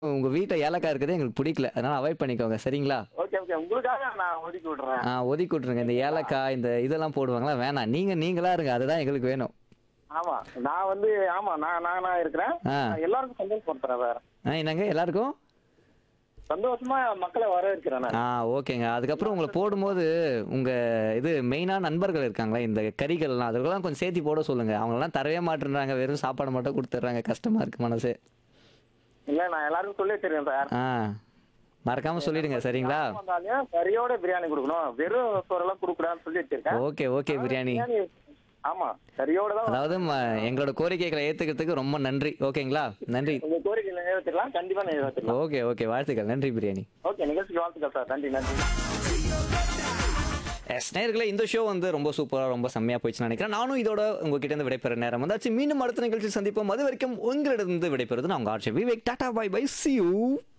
உங்க வீட்ல ஏலக்காய் இருக்கிறது எங்களுக்கு பிடிக்கல அதனால அவாய்ட் பண்ணிக்கோங்க சரிங்களா ஓகே ஓகே உங்களுக்காக நான் ஒதுக்கி விடுறேன் ஆ ஒதுக்கி விட்ருங்க இந்த ஏலக்காய் இந்த இதெல்லாம் போடுவாங்களா வேணாம் நீங்க நீங்களா இருங்க அதுதான் எங்களுக்கு வேணும் ஆமா நான் வந்து ஆமா நான் நான் நான் இருக்கிறேன் ஆ. நான் எல்லாருக்கும் சந்தோஷப்படுத்துறேன் வேற ஆ என்னங்க எல்லாருக்கும் சந்தோஷமா மக்களை வரவேற்கிறேன் நான் ஆ ஓகேங்க அதுக்கப்புறம் உங்களை போடும்போது உங்க இது மெயினான நண்பர்கள் இருக்காங்களா இந்த கறிகள்லாம் அதுக்கெல்லாம் கொஞ்சம் சேர்த்தி போட சொல்லுங்க அவங்களாம் தரவே மாட்டேன்றாங்க வெறும் சாப்பாடு மட்டும் கொடுத்துட்றாங்க கஷ்டமா இருக்கு மனசு இல்ல நான் எல்லாருக்கும் சொல்லி வச்சிருக்கேன் சார் ஆ மறக்காம சொல்லிடுங்க சரிங்களா யார் வந்தாலும் கறியோட பிரியாணி கொடுக்கணும் வெறும் சோறெல்லாம் கொடுக்கூடாதுன்னு சொல்லி வச்சிருக்கேன் ஓகே ஓகே பிரியாணி ஆமா கறியோட தான் அதாவது ம- எங்களோட கோரிக்கைகளை ஏத்துக்கிறதுக்கு ரொம்ப நன்றி ஓகேங்களா நன்றி உங்க கோரிக்கை நிறைவேற்றிடலாம் கண்டிப்பா நிறைவேற்றிடலாம் ஓகே ஓகே வாழ்த்துக்கள் நன்றி பிரியாணி ஓகே நிகழ்ச்சிக்கு வாழ்த்துக்கள் சார் நன்றி நன்றி எஸ் நேர்களே இந்த ஷோ வந்து ரொம்ப சூப்பராக ரொம்ப செம்மையாக போயிடுச்சுன்னு நினைக்கிறேன் நானும் இதோட உங்ககிட்ட இருந்து விடைபெற நேரம் வந்தாச்சு மீண்டும் அடுத்த நிகழ்ச்சி சந்திப்போம் அது வரைக்கும் உங்களிடம் விடைபெறுவது நான் உங்க ஆர்ச்சி Vivek tata bye bye see you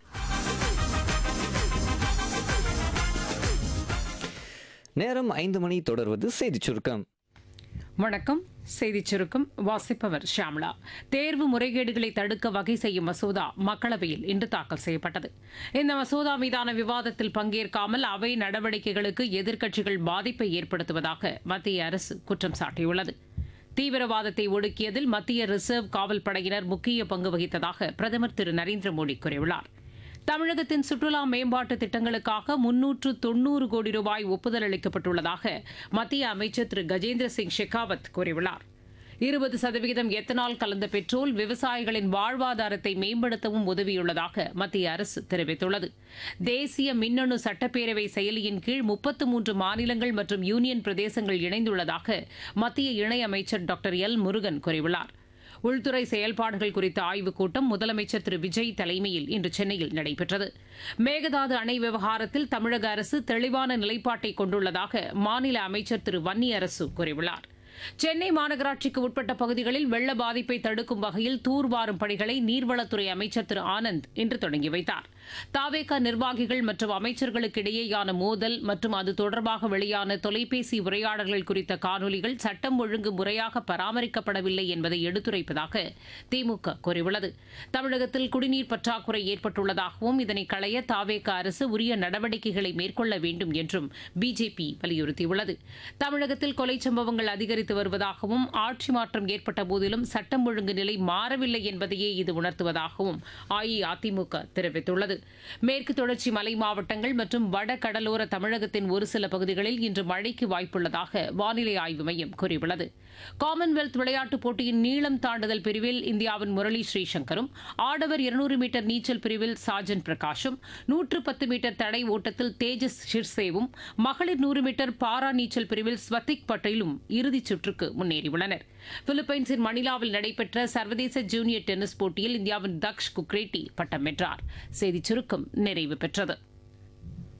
நேரம் ஐந்து மணி தொடர்வது செய்தி சுருக்கம் வணக்கம் செய்திச் சுருக்கம் வாசிப்பவர் ஷாம்லா தேர்வு முறைகேடுகளை தடுக்க வகை செய்யும் மசோதா மக்களவையில் இன்று தாக்கல் செய்யப்பட்டது இந்த மசோதா மீதான விவாதத்தில் பங்கேற்காமல் அவை நடவடிக்கைகளுக்கு எதிர்க்கட்சிகள் பாதிப்பை ஏற்படுத்துவதாக மத்திய அரசு குற்றம் சாட்டியுள்ளது தீவிரவாதத்தை ஒடுக்கியதில் மத்திய ரிசர்வ் காவல் படையினர் முக்கிய பங்கு வகித்ததாக பிரதமர் திரு நரேந்திர மோடி கூறியுள்ளார் தமிழகத்தின் சுற்றுலா மேம்பாட்டு திட்டங்களுக்காக முன்னூற்று தொண்ணூறு கோடி ரூபாய் ஒப்புதல் அளிக்கப்பட்டுள்ளதாக மத்திய அமைச்சர் திரு கஜேந்திர சிங் ஷெகாவத் கூறியுள்ளார் இருபது சதவிகிதம் எத்தனால் கலந்த பெட்ரோல் விவசாயிகளின் வாழ்வாதாரத்தை மேம்படுத்தவும் உதவியுள்ளதாக மத்திய அரசு தெரிவித்துள்ளது தேசிய மின்னணு சட்டப்பேரவை செயலியின் கீழ் முப்பத்து மூன்று மாநிலங்கள் மற்றும் யூனியன் பிரதேசங்கள் இணைந்துள்ளதாக மத்திய இணையமைச்சர் டாக்டர் எல் முருகன் கூறியுள்ளார் உள்துறை செயல்பாடுகள் குறித்த ஆய்வுக் கூட்டம் முதலமைச்சர் திரு விஜய் தலைமையில் இன்று சென்னையில் நடைபெற்றது மேகதாது அணை விவகாரத்தில் தமிழக அரசு தெளிவான நிலைப்பாட்டை கொண்டுள்ளதாக மாநில அமைச்சர் திரு வன்னியரசு கூறியுள்ளார் சென்னை மாநகராட்சிக்கு உட்பட்ட பகுதிகளில் வெள்ள பாதிப்பை தடுக்கும் வகையில் தூர்வாரும் பணிகளை நீர்வளத்துறை அமைச்சர் திரு ஆனந்த் இன்று தொடங்கி வைத்தார் தாவேக நிர்வாகிகள் மற்றும் அமைச்சர்களுக்கு இடையேயான மோதல் மற்றும் அது தொடர்பாக வெளியான தொலைபேசி உரையாடல்கள் குறித்த காணொலிகள் சட்டம் ஒழுங்கு முறையாக பராமரிக்கப்படவில்லை என்பதை எடுத்துரைப்பதாக திமுக கூறியுள்ளது தமிழகத்தில் குடிநீர் பற்றாக்குறை ஏற்பட்டுள்ளதாகவும் இதனை களைய தாவேக அரசு உரிய நடவடிக்கைகளை மேற்கொள்ள வேண்டும் என்றும் பிஜேபி வலியுறுத்தியுள்ளது தமிழகத்தில் கொலை சம்பவங்கள் அதிகரித்து வருவதாகவும் ஆட்சி மாற்றம் ஏற்பட்ட போதிலும் சட்டம் ஒழுங்கு நிலை மாறவில்லை என்பதையே இது உணர்த்துவதாகவும் அஇஅதிமுக தெரிவித்துள்ளது மேற்கு தொடர்ச்சி மலை மாவட்டங்கள் மற்றும் வட கடலோர தமிழகத்தின் ஒரு சில பகுதிகளில் இன்று மழைக்கு வாய்ப்புள்ளதாக வானிலை ஆய்வு மையம் கூறியுள்ளது காமன்வெல்த் விளையாட்டுப் போட்டியின் நீளம் தாண்டுதல் பிரிவில் இந்தியாவின் முரளி ஸ்ரீசங்கரும் ஆடவர் இருநூறு மீட்டர் நீச்சல் பிரிவில் சாஜன் பிரகாஷும் நூற்று பத்து மீட்டர் தடை ஓட்டத்தில் தேஜஸ் ஷிர்சேவும் மகளிர் நூறு மீட்டர் பாரா நீச்சல் பிரிவில் ஸ்வதிக் பட்டேலும் இறுதிச் சுற்றுக்கு முன்னேறியுள்ளனர் பிலிப்பைன்ஸின் மணிலாவில் நடைபெற்ற சர்வதேச ஜூனியர் டென்னிஸ் போட்டியில் இந்தியாவின் தக்ஷ் குக்ரேட்டி பட்டம் வென்றார் செய்திச் சுருக்கம் நிறைவு பெற்றது